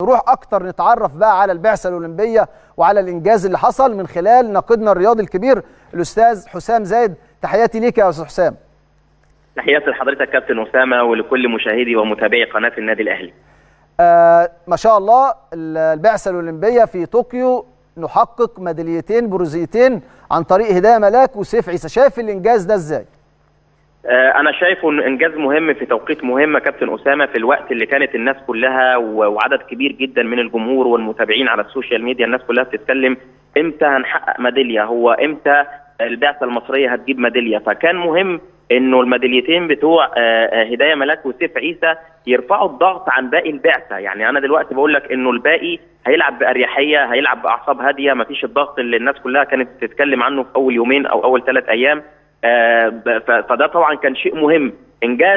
تروح اكتر نتعرف بقى على البعثه الاولمبيه وعلى الانجاز اللي حصل من خلال ناقدنا الرياضي الكبير الاستاذ حسام زايد تحياتي ليك يا استاذ حسام تحياتي لحضرتك كابتن اسامه ولكل مشاهدي ومتابعي قناه النادي الاهلي آه ما شاء الله البعثه الاولمبيه في طوكيو نحقق ميداليتين بروزيتين عن طريق هدايه ملاك وسيف عيسى شايف الانجاز ده ازاي انا شايفه انه انجاز مهم في توقيت مهم كابتن اسامه في الوقت اللي كانت الناس كلها وعدد كبير جدا من الجمهور والمتابعين على السوشيال ميديا الناس كلها بتتكلم امتى هنحقق ميداليه هو امتى البعثه المصريه هتجيب ميداليه فكان مهم انه الميداليتين بتوع هدايه ملاك وسيف عيسى يرفعوا الضغط عن باقي البعثه يعني انا دلوقتي بقول لك انه الباقي هيلعب باريحيه هيلعب باعصاب هاديه مفيش الضغط اللي الناس كلها كانت بتتكلم عنه في اول يومين او اول ثلاث ايام فده طبعا كان شيء مهم انجاز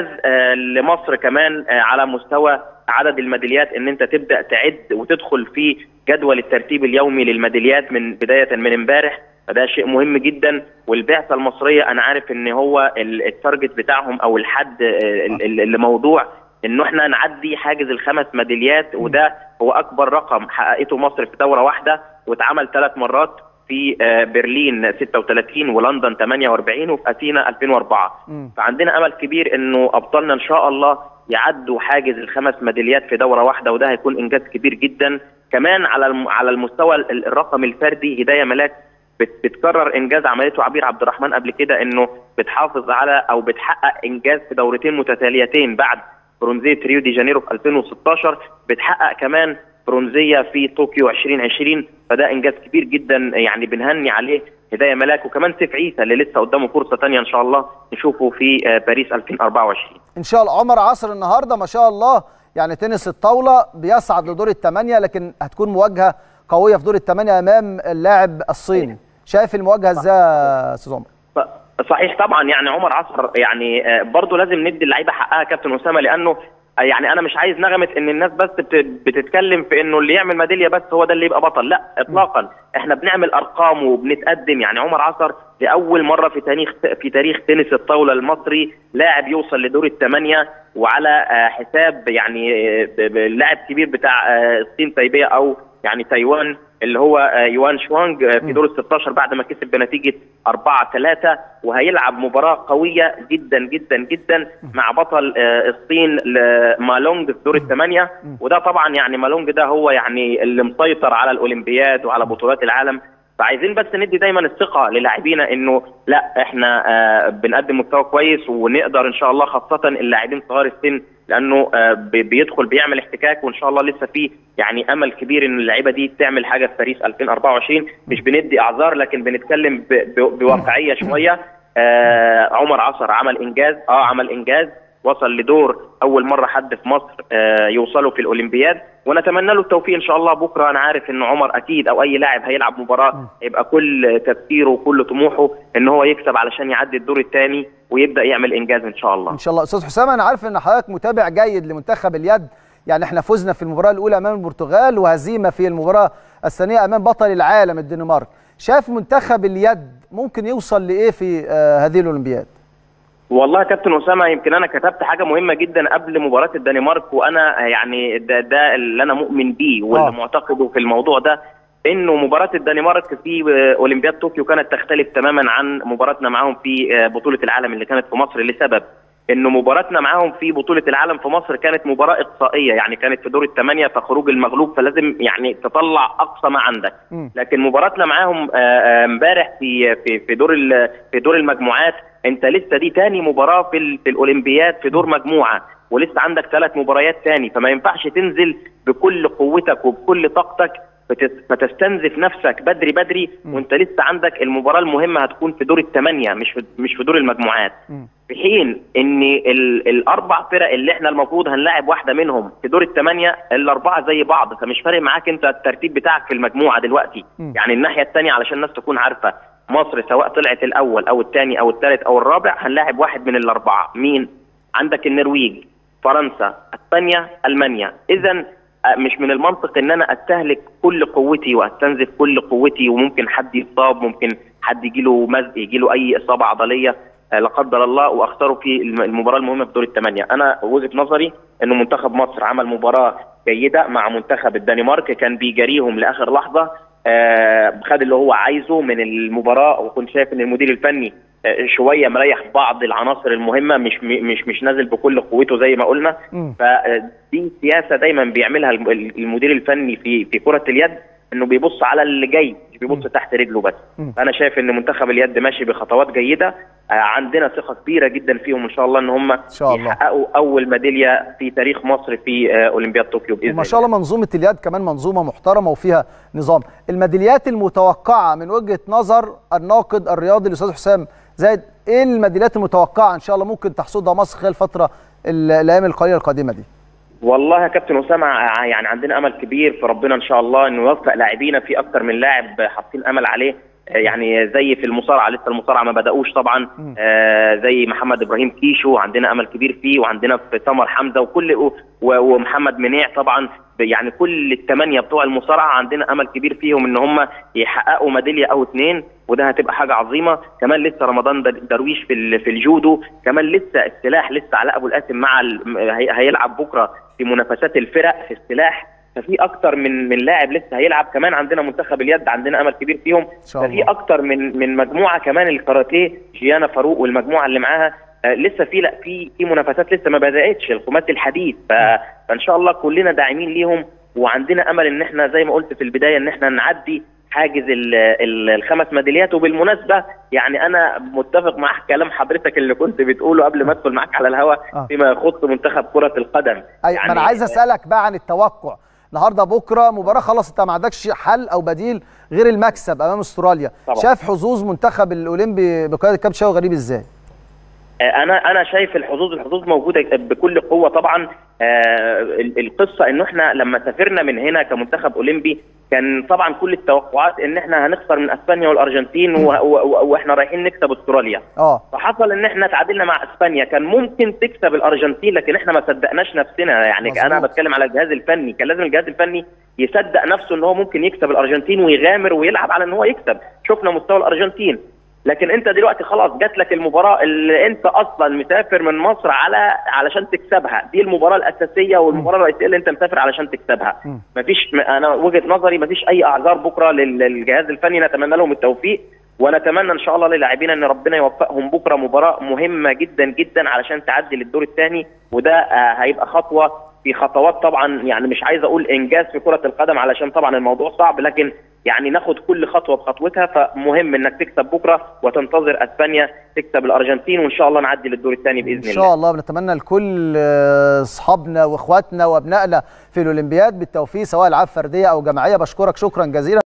لمصر كمان على مستوى عدد الميداليات ان انت تبدا تعد وتدخل في جدول الترتيب اليومي للميداليات من بدايه من امبارح فده شيء مهم جدا والبعثه المصريه انا عارف ان هو التارجت بتاعهم او الحد اللي موضوع انه احنا نعدي حاجز الخمس ميداليات وده هو اكبر رقم حققته مصر في دوره واحده واتعمل ثلاث مرات في برلين 36 ولندن 48 وفي اثينا 2004 م. فعندنا امل كبير انه ابطالنا ان شاء الله يعدوا حاجز الخمس ميداليات في دوره واحده وده هيكون انجاز كبير جدا كمان على على المستوى الرقم الفردي هدايه ملاك بتكرر انجاز عملته عبير عبد الرحمن قبل كده انه بتحافظ على او بتحقق انجاز في دورتين متتاليتين بعد برونزيه ريو دي جانيرو في 2016 بتحقق كمان برونزيه في طوكيو 2020 فده انجاز كبير جدا يعني بنهني عليه هدايه ملاك وكمان سيف عيسى اللي لسه قدامه فرصه ثانيه ان شاء الله نشوفه في باريس 2024 ان شاء الله عمر عصر النهارده ما شاء الله يعني تنس الطاوله بيصعد لدور الثمانيه لكن هتكون مواجهه قويه في دور الثمانيه امام اللاعب الصيني شايف المواجهه ازاي يا استاذ عمر؟ صحيح طبعا يعني عمر عصر يعني برضه لازم ندي اللعيبه حقها كابتن اسامه لانه يعني انا مش عايز نغمه ان الناس بس بتتكلم في انه اللي يعمل ميداليه بس هو ده اللي يبقى بطل لا اطلاقا احنا بنعمل ارقام وبنتقدم يعني عمر عصر لاول مره في تاريخ في تاريخ تنس الطاوله المصري لاعب يوصل لدور الثمانيه وعلى حساب يعني اللاعب كبير بتاع الصين تايبيه او يعني تايوان اللي هو يوان شوانج في دور ال 16 بعد ما كسب بنتيجه 4 3 وهيلعب مباراه قويه جدا جدا جدا مع بطل الصين مالونج في دور الثمانيه وده طبعا يعني مالونج ده هو يعني اللي مسيطر على الاولمبياد وعلى بطولات العالم فعايزين بس ندي دايما الثقه للاعبينا انه لا احنا آه بنقدم مستوى كويس ونقدر ان شاء الله خاصه اللاعبين صغار السن لانه آه بيدخل بيعمل احتكاك وان شاء الله لسه في يعني امل كبير ان اللعيبه دي تعمل حاجه في باريس 2024 مش بندي اعذار لكن بنتكلم بواقعيه شويه آه عمر عصر عمل انجاز اه عمل انجاز وصل لدور اول مره حد في مصر آه يوصلوا في الاولمبياد ونتمنى له التوفيق ان شاء الله بكره انا عارف ان عمر اكيد او اي لاعب هيلعب مباراه يبقى كل تفكيره وكل طموحه ان هو يكسب علشان يعدي الدور الثاني ويبدا يعمل انجاز ان شاء الله ان شاء الله استاذ حسام انا عارف ان حضرتك متابع جيد لمنتخب اليد يعني احنا فزنا في المباراه الاولى امام البرتغال وهزيمه في المباراه الثانيه امام بطل العالم الدنمارك شايف منتخب اليد ممكن يوصل لايه في آه هذه الاولمبياد والله يا كابتن اسامه يمكن انا كتبت حاجه مهمه جدا قبل مباراه الدنمارك وانا يعني ده, ده اللي انا مؤمن بيه واللي معتقده في الموضوع ده انه مباراه الدنمارك في اولمبياد طوكيو كانت تختلف تماما عن مباراتنا معاهم في بطوله العالم اللي كانت في مصر لسبب انه مباراتنا معاهم في بطوله العالم في مصر كانت مباراه اقصائيه يعني كانت في دور الثمانيه فخروج المغلوب فلازم يعني تطلع اقصى ما عندك لكن مباراتنا معاهم امبارح في في في دور في دور المجموعات انت لسه دي تاني مباراه في, في الاولمبياد في دور مجموعه ولسه عندك ثلاث مباريات تاني فما ينفعش تنزل بكل قوتك وبكل طاقتك فتستنزف نفسك بدري بدري وانت لسه عندك المباراه المهمه هتكون في دور الثمانيه مش في مش في دور المجموعات في حين ان الاربع فرق اللي احنا المفروض هنلاعب واحده منهم في دور الثمانيه الاربعه زي بعض فمش فارق معاك انت الترتيب بتاعك في المجموعه دلوقتي يعني الناحيه الثانيه علشان الناس تكون عارفه مصر سواء طلعت الاول او الثاني او الثالث او الرابع هنلاعب واحد من الاربعه مين عندك النرويج فرنسا اسبانيا المانيا اذا مش من المنطق ان انا استهلك كل قوتي واستنزف كل قوتي وممكن حد يصاب ممكن حد يجي له مزق يجي له اي اصابه عضليه لا قدر الله واخسره في المباراه المهمه في دور الثمانيه انا وجهه نظري انه منتخب مصر عمل مباراه جيده مع منتخب الدنمارك كان بيجاريهم لاخر لحظه آه، خد اللي هو عايزه من المباراه وكنت شايف ان المدير الفني آه، شويه مريح بعض العناصر المهمه مش مش مش نازل بكل قوته زي ما قلنا مم. فدي سياسه دايما بيعملها الم- المدير الفني في في كره اليد انه بيبص على اللي جاي مش بيبص تحت رجله بس مم. فانا شايف ان منتخب اليد ماشي بخطوات جيده آه، عندنا ثقه كبيره جدا فيهم ان شاء الله ان هم شاء الله. يحققوا اول ميداليه في تاريخ مصر في آه، اولمبياد طوكيو باذن وما شاء الله منظومه اليد كمان منظومه محترمه وفيها نظام الميداليات المتوقعه من وجهه نظر الناقد الرياضي الاستاذ حسام زايد ايه الميداليات المتوقعه ان شاء الله ممكن تحصدها مصر خلال الفتره ال- الايام القليله القادمه دي والله يا كابتن اسامه ع- يعني عندنا امل كبير في ربنا ان شاء الله انه يوفق لاعبينا في اكتر من لاعب حاطين امل عليه آه، يعني زي في المصارعه لسه المصارعه ما بداوش طبعا مم. آه، زي محمد ابراهيم كيشو عندنا امل كبير فيه وعندنا في سمر حمزه وكل و- ومحمد منيع طبعا يعني كل الثمانيه بتوع المصارعه عندنا امل كبير فيهم ان هم يحققوا ميداليه او اثنين وده هتبقى حاجه عظيمه كمان لسه رمضان در- درويش في ال- في الجودو كمان لسه السلاح لسه علاء ابو القاسم مع ال- هي- هيلعب بكره في منافسات الفرق في السلاح ففي اكتر من من لاعب لسه هيلعب كمان عندنا منتخب اليد عندنا امل كبير فيهم ان شاء ففي الله اكتر من من مجموعه كمان الكاراتيه جيانا فاروق والمجموعه اللي معاها آه، لسه في لا في في منافسات لسه ما بداتش الخماسي الحديث ف- فان شاء الله كلنا داعمين ليهم وعندنا امل ان احنا زي ما قلت في البدايه ان احنا نعدي حاجز ال ال الخمس ميداليات وبالمناسبه يعني انا متفق مع كلام حضرتك اللي كنت بتقوله قبل ما ادخل معاك على الهواء آه. فيما يخص منتخب كره القدم أي ما انا عايز اسالك بقى عن التوقع النهارده بكره مباراه خلاص انت ما عندكش حل او بديل غير المكسب امام استراليا طبعا. شايف حظوظ منتخب الاولمبي بقياده كابتن شوقي غريب ازاي انا انا شايف الحظوظ الحظوظ موجوده بكل قوه طبعا آه، ال- القصه انه احنا لما سافرنا من هنا كمنتخب اولمبي كان طبعا كل التوقعات ان احنا هنخسر من اسبانيا والارجنتين و- و- و- واحنا رايحين نكسب استراليا اه فحصل ان احنا تعادلنا مع اسبانيا كان ممكن تكسب الارجنتين لكن احنا ما صدقناش نفسنا يعني مظبوط. انا بتكلم على الجهاز الفني كان لازم الجهاز الفني يصدق نفسه ان هو ممكن يكسب الارجنتين ويغامر ويلعب على ان هو يكسب شفنا مستوى الارجنتين لكن انت دلوقتي خلاص جات لك المباراه اللي انت اصلا مسافر من مصر على علشان تكسبها دي المباراه الاساسيه والمباراه الرئيسيه اللي انت مسافر علشان تكسبها مم. مفيش م- انا وجهه نظري مفيش اي اعذار بكره لل- للجهاز الفني نتمنى لهم التوفيق ونتمنى ان شاء الله للاعبين ان ربنا يوفقهم بكره مباراه مهمه جدا جدا علشان تعدي للدور الثاني وده آه، هيبقى خطوه في خطوات طبعا يعني مش عايز اقول انجاز في كره القدم علشان طبعا الموضوع صعب لكن يعني ناخد كل خطوه بخطوتها فمهم انك تكسب بكره وتنتظر اسبانيا تكسب الارجنتين وان شاء الله نعدي للدور الثاني باذن ان الله شاء الله بنتمنى لكل آه، اصحابنا واخواتنا وابنائنا في الاولمبياد بالتوفيق سواء العاب فرديه او جماعيه بشكرك شكرا جزيلا